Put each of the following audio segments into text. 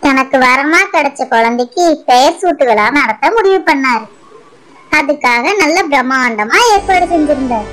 தனக்கு வரமா கிடைச்ச குழந்தைக்கு பெயர் சூட்டு விழா நடத்த முடிவு பண்ணாரு அதுக்காக நல்ல பிரம்மாண்டமா ஏற்பாடு செஞ்சிருந்தார்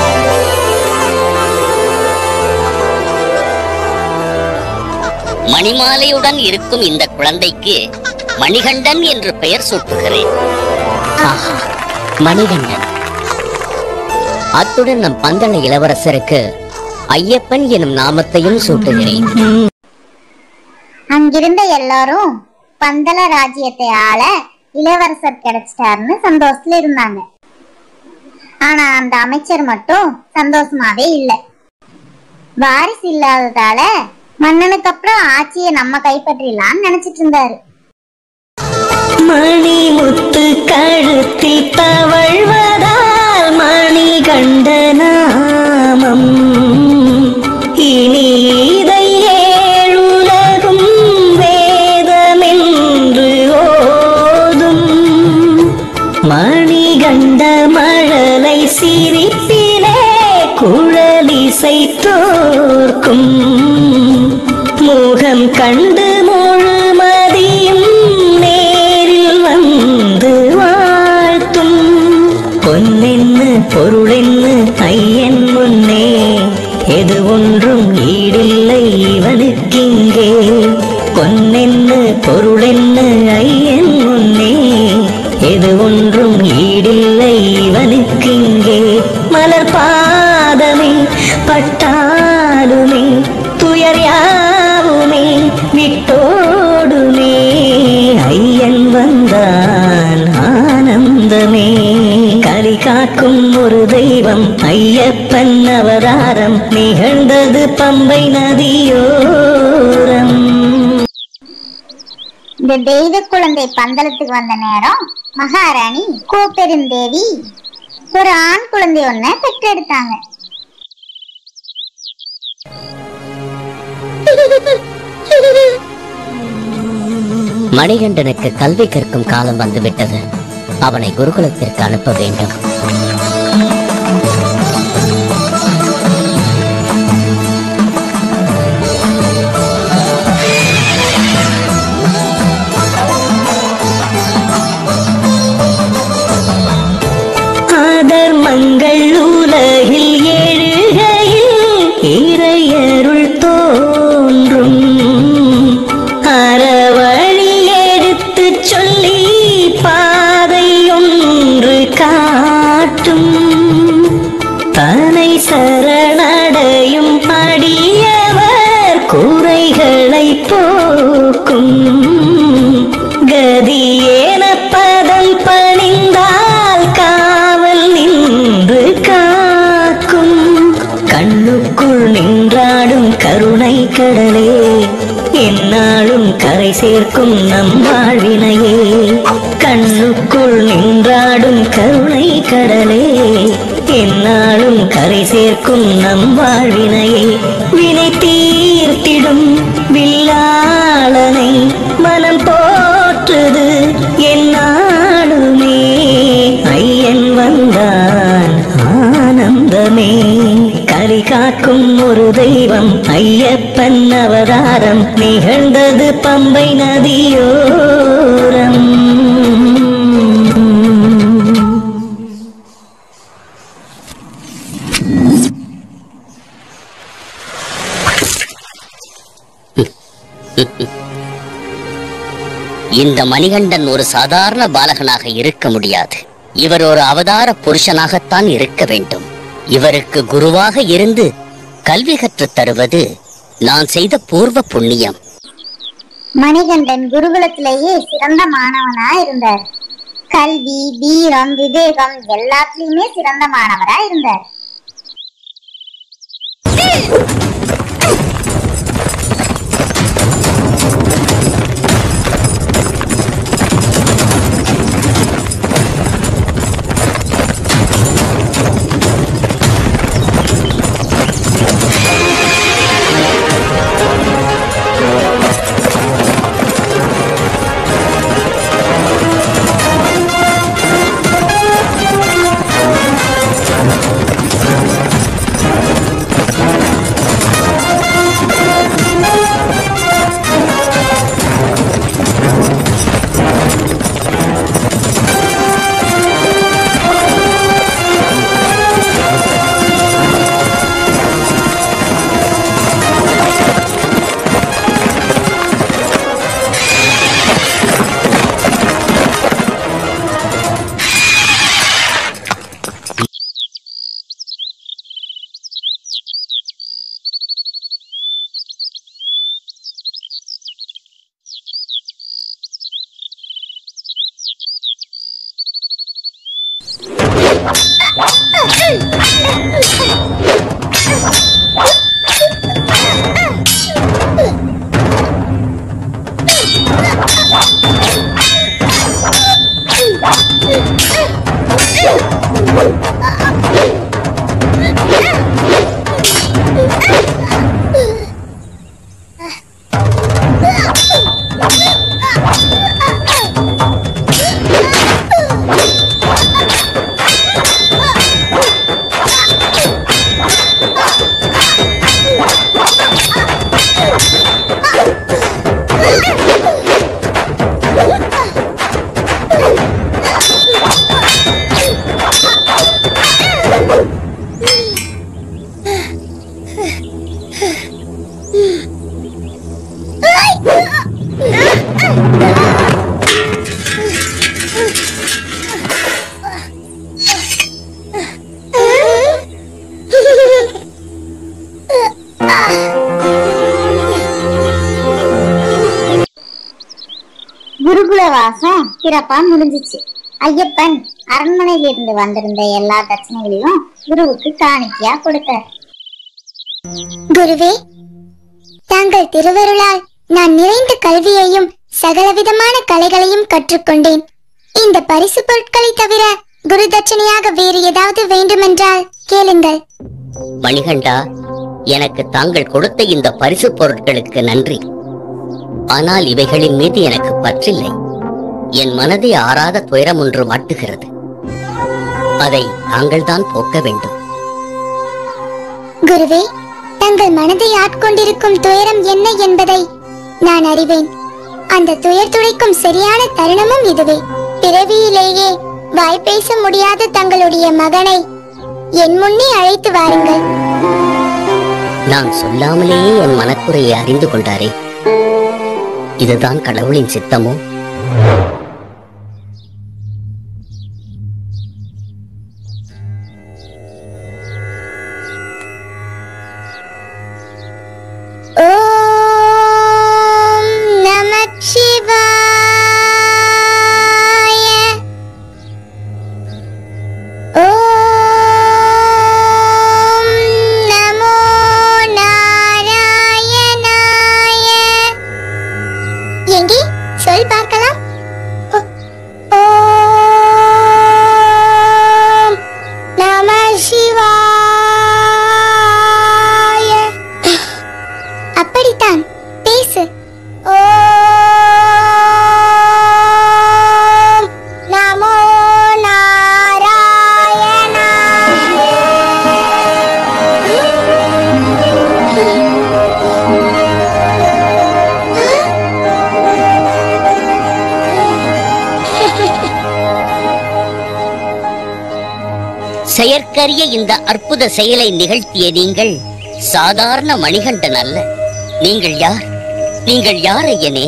மணிமாலையுடன் இருக்கும் இந்த குழந்தைக்கு மணிகண்டன் என்று பெயர் சூட்டுகிறேன் ஆஹா, மணிகண்டன் அத்துடன் நம் பந்தள இளவரசருக்கு ஐயப்பன் எனும் நாமத்தையும் சூட்டுகிறேன் அங்கிருந்த எல்லாரும் பந்தள ராஜ்யத்தை ஆள இளவரசர் கிடைச்சிட்டாருன்னு சந்தோஷத்துல இருந்தாங்க ஆனா அந்த அமைச்சர் மட்டும் சந்தோஷமாவே இல்ல வாரிசு இல்லாததால மன்னனுக்கு அப்புறம் ஆட்சியை நம்ம கைப்பற்றிடலாம்னு நினைச்சிட்டு இருந்தாரு மணி முத்து கழுத்தில் தவழ்வதால் மணி கண்ட நாமம் இனி இதை ஏழுலகும் வேதமென்று ஓதும் மணிகண்ட மழலை சிரிப்பிலே குழலிசை தோற்கும் முகம் கண்டு முழுமதியும் நேரில் வந்து வாழ்த்தும் பொன்னென்னு பொருளென்னு ஐயன் முன்னே எது ஒன்றும் ஈடில்லை இவனுக்கிங்கே பொன்னென்னு பொருளென்னு ஐயன் முன்னே எது ஒன்றும் ஈடில்லை இவனுக்கிங்கே மலர் பாதமே பட்டாலுமே துயர் யாவுமே விட்டோடுமே ஐயன் வந்தான் ஆனந்தமே கலி காக்கும் ஒரு தெய்வம் ஐயப்பன் அவதாரம் நிகழ்ந்தது பம்பை நதியோரம் இந்த தெய்வ குழந்தை பந்தளத்துக்கு வந்த நேரம் மகாராணி கோப்பெருந்தேவி ஒரு ஆண் குழந்தை ஒன்ன பெற்றெடுத்தாங்க மணிகண்டனுக்கு கல்வி கற்கும் காலம் வந்துவிட்டது அவனை குருகுலத்திற்கு அனுப்ப வேண்டும் அதர்மங்கள் உலகில் எழுகையில் இறையருள் தோன்றும் அறவழி எடுத்து சொல்லி பாதை ஒன்று காட்டும் தனை சரணடையும் அடியவர் குறைகளை போக்கும் கதியேன பதம் பணிந்தால் காவல் நின்று காக்கும் கண்ணுக்குள் நின்றாடும் கருணை கடலே என்னாலும் கரை சேர்க்கும் நம் வாழ்வினையே கண்ணுக்குள் நின்றாடும் கருணை கடலே என்னாலும் கரை சேர்க்கும் நம் வாழ்வினையே வினை தீர்த்திடும் வில்லாளனை மனம் போற்றுது என்னாலுமே ஐயன் வந்தான் ஆனந்தமே கலி காக்கும் ஒரு தெய்வம் ஐயப்பன் அவதாரம் நிகழ்ந்தது பம்பை நதியோரம் இந்த மணிகண்டன் ஒரு சாதாரண பாலகனாக இருக்க முடியாது இவர் ஒரு அவதார புருஷனாகத்தான் இருக்க வேண்டும் இவருக்கு குருவாக இருந்து கல்வி கற்றுத் தருவது நான் செய்த பூர்வ புண்ணியம் மணிகண்டன் குருகுலத்திலேயே சிறந்த மாணவனா இருந்தார் கல்வி வீரம் விவேகம் எல்லாத்துலயுமே சிறந்த மாணவரா இருந்தார் குருகுல வாசம் சிறப்பா முடிஞ்சிச்சு ஐயப்பன் அரண்மனையில இருந்து வந்திருந்த எல்லா தட்சணைகளையும் குருவுக்கு காணிக்கையா கொடுத்தார் குருவே தாங்கள் திருவருளால் நான் நிறைந்த கல்வியையும் சகலவிதமான கலைகளையும் கற்றுக்கொண்டேன் இந்த பரிசு பொருட்களை தவிர குரு தட்சணையாக வேறு ஏதாவது வேண்டுமென்றால் கேளுங்கள் மணிகண்டா எனக்கு தாங்கள் கொடுத்த இந்த பரிசு பொருட்களுக்கு நன்றி ஆனால் இவைகளின் மீது எனக்கு பற்றில்லை என் மனதை ஆறாத துயரம் ஒன்று வாட்டுகிறது அதை தாங்கள்தான் போக்க வேண்டும் குருவே தங்கள் மனதை ஆட்கொண்டிருக்கும் துயரம் என்ன என்பதை நான் அறிவேன் அந்த துயர் துடைக்கும் சரியான தருணமும் இதுவே பிறவியிலேயே வாய் பேச முடியாத தங்களுடைய மகனை என் முன்னே அழைத்து வாருங்கள் நான் சொல்லாமலேயே என் மனக்குறையை அறிந்து கொண்டாரே இதுதான் கடவுளின் சித்தமோ ஓம் நமச்சிவாய ஓம் நமோ நாராயணாய எங்கே சொல் பார்க்கலாம் ஓ- ஓம் நம சிவாய அப்படித்தான் பேசு ஓம் நமோ செயற்கரிய இந்த அற்புத செயலை நிகழ்த்திய நீங்கள் சாதாரண மணிகண்டன் அல்ல நீங்கள் யார் நீங்கள் யார் ஐயனே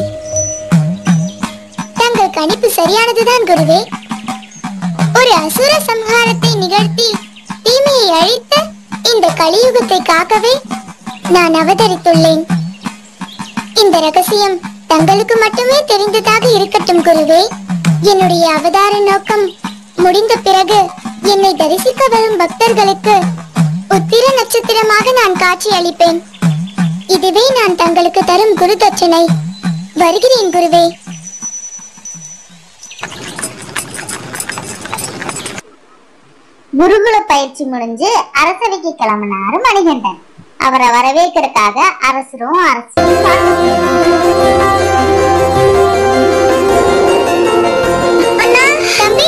தங்கள் கணிப்பு சரியானதுதான் குருவே ஒரு அசுர சம்ஹாரத்தை நிகழ்த்தி தீமையை அழித்து இந்த கலியுகத்தை காக்கவே நான் அவதரித்துள்ளேன் இந்த ரகசியம் தங்களுக்கு மட்டுமே தெரிந்ததாக இருக்கட்டும் குருவே என்னுடைய அவதார நோக்கம் முடிந்த பிறகு என்னை தரிசிக்க வரும் பக்தர்களுக்கு உத்திர நட்சத்திரமாக நான் காட்சி அளிப்பேன் இதுவே நான் தங்களுக்கு தரும் குரு தட்சணை வருகிறேன் குருவே குருகுல பயிற்சி முடிஞ்சு அரசவைக்கு கிளம்பினாரு மணிகண்டன் அவரை வரவேற்கிறதுக்காக அரசரும் அரசும் அண்ணா தம்பி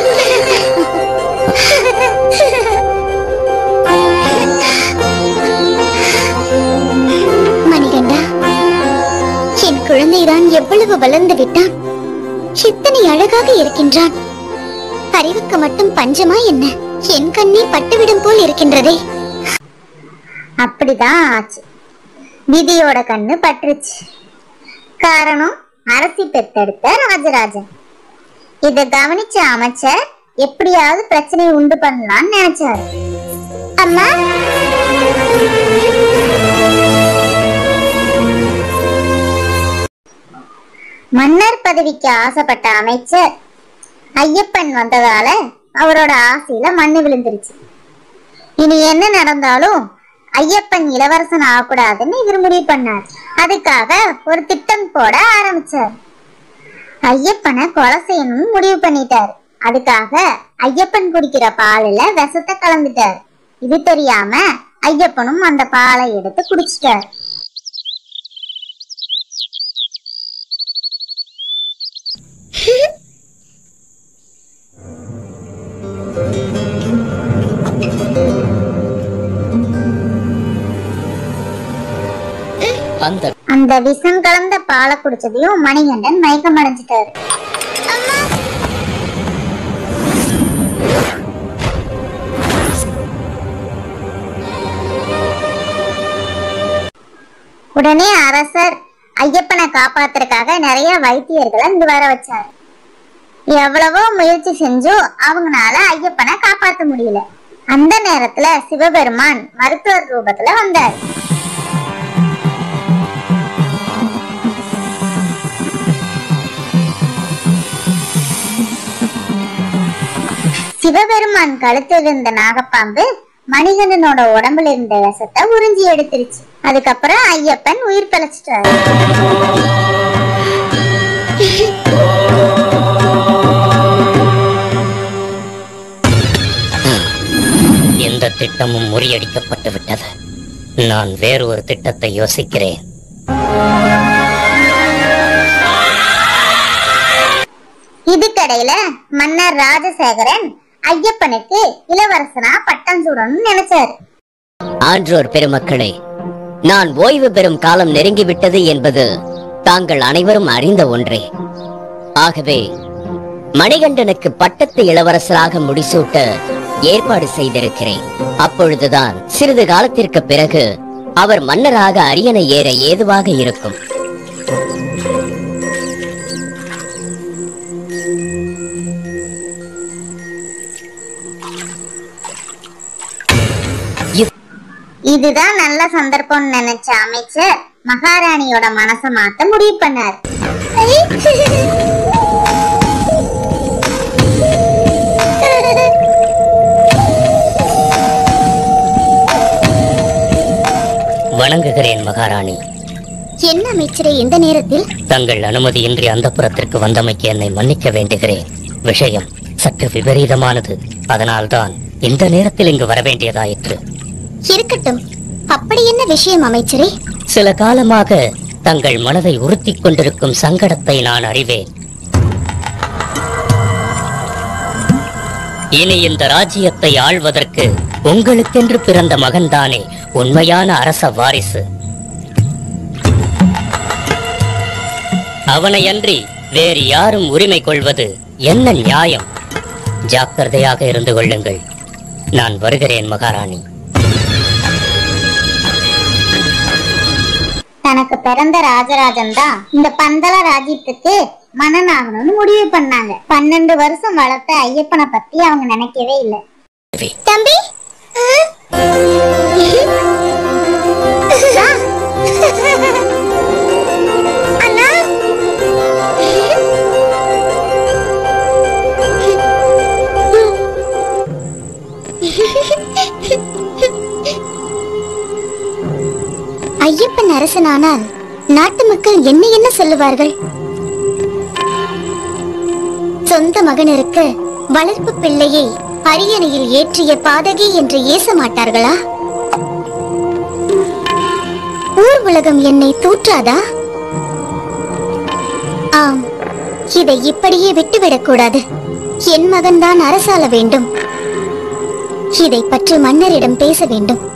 மணிகண்டா என் குழந்தைதான் எவ்வளவு வளர்ந்து விட்டான் இத்தனை அழகாக இருக்கின்றான் அறிவுக்கு மட்டும் பஞ்சமா என்ன என் கண்ணே பட்டுவிடும் போல் இருக்கின்றதே அப்படிதான் ஆச்சு விதியோட கண்ணு பற்றுச்சு காரணம் அரசி பெத்தெடுத்த ராஜராஜன் இத கவனிச்ச அமைச்சர் எப்படியாவது பிரச்சனையை உண்டு பண்ணலாம்னு நினைச்சாரு அம்மா மன்னர் பதவிக்கு ஆசைப்பட்ட அமைச்சர் ஐயப்பன் வந்ததால அவரோட ஆசையில மண்ணு விழுந்துருச்சு இனி என்ன நடந்தாலும் ஐயப்பன் இளவரசன் ஆகக்கூடாதுன்னு இவர் முடிவு பண்ணார் அதுக்காக ஒரு திட்டம் போட ஆரம்பிச்சார் ஐயப்பனை கொலை செய்யணும்னு முடிவு பண்ணிட்டார் அதுக்காக ஐயப்பன் குடிக்கிற பாலுல விஷத்தை கலந்துட்டார் இது தெரியாம ஐயப்பனும் அந்த பாலை எடுத்து குடிச்சிட்டார் அந்த அந்த விஷம் கலந்த பாலை குடிச்சதையும் மணிகண்டன் மயக்கம் அடைஞ்சிட்டாரு உடனே அரசர் ஐயப்பனை காப்பாத்துறதுக்காக நிறைய வைத்தியர்களை இங்க வர வச்சார் எவ்வளவோ முயற்சி செஞ்சும் அவங்கனால ஐயப்பனை காப்பாத்த முடியல அந்த நேரத்துல சிவபெருமான் மருத்துவர் ரூபத்துல வந்தார் சிவபெருமான் கழுத்தில் இருந்த நாகப்பாம்பு மணிகண்டனோட உடம்புல இருந்த விஷத்தை உறிஞ்சி எடுத்துருச்சு அதுக்கப்புறம் ஐயப்பன் உயிர் பிழைச்சிட்டாரு எந்த திட்டமும் முறியடிக்கப்பட்டு விட்டது நான் வேறு ஒரு திட்டத்தை யோசிக்கிறேன் இதுக்கடையில மன்னர் ராஜசேகரன் ஐயப்பனுக்கு இளவரசனா பட்டம் சூடணும்னு நினைச்சாரு ஆன்றோர் பெருமக்களே நான் ஓய்வு பெறும் காலம் நெருங்கிவிட்டது என்பது தாங்கள் அனைவரும் அறிந்த ஒன்றே ஆகவே மணிகண்டனுக்கு பட்டத்து இளவரசராக முடிசூட்ட ஏற்பாடு செய்திருக்கிறேன் அப்பொழுதுதான் சிறிது காலத்திற்கு பிறகு அவர் மன்னராக அரியணை ஏற ஏதுவாக இருக்கும் இப்- இதுதான் நல்ல சந்தர்ப்பம்னு நினைச்ச அமைச்சர் மகாராணியோட மனச மாத்த முடிவு பண்ணார் வணங்குகிறேன் மகாராணி என்ன அமைச்சரே இந்த நேரத்தில் தங்கள் அனுமதியின்றி அந்தப்புறத்திற்கு வந்தமைக்கு என்னை மன்னிக்க வேண்டுகிறேன் விஷயம் சற்று விபரீதமானது அதனால்தான் இந்த நேரத்தில் இங்கு வரவேண்டியதாயிற்று இருக்கட்டும் அப்படி என்ன விஷயம் அமைச்சரே சில காலமாக தங்கள் மனதை உறுத்திக் கொண்டிருக்கும் சங்கடத்தை நான் அறிவேன் இனி இந்த ராஜ்யத்தை ஆள்வதற்கு உங்களுக்கென்று பிறந்த மகன்தானே உண்மையான அரச வாரிசு அவனையன்றி வேறு யாரும் உரிமை கொள்வது என்ன நியாயம் ஜாக்கிரதையாக இருந்து கொள்ளுங்கள் நான் வருகிறேன் மகாராணி தனக்கு பிறந்த ராஜராஜன் தான் இந்த பந்தள ராஜ்யத்துக்கு மன்னனாகணும்னு முடிவு பண்ணாங்க பன்னெண்டு வருஷம் வளர்த்த ஐயப்பனை பத்தி அவங்க நினைக்கவே இல்லை தம்பி அண்ணா ஐயப்பன் அரசனானால் நாட்டு மக்கள் என்ன என்ன சொல்லுவார்கள் சொந்த மகனிற்கு வளர்ப்பு பிள்ளையை அரியணையில் ஏற்றிய பாதகி என்று ஏச மாட்டார்களா ஊர் உலகம் என்னை தூற்றாதா ஆம் இதை இப்படியே விட்டுவிடக் கூடாது என் மகன்தான் அரசாள வேண்டும் இதை பற்றி மன்னரிடம் பேச வேண்டும்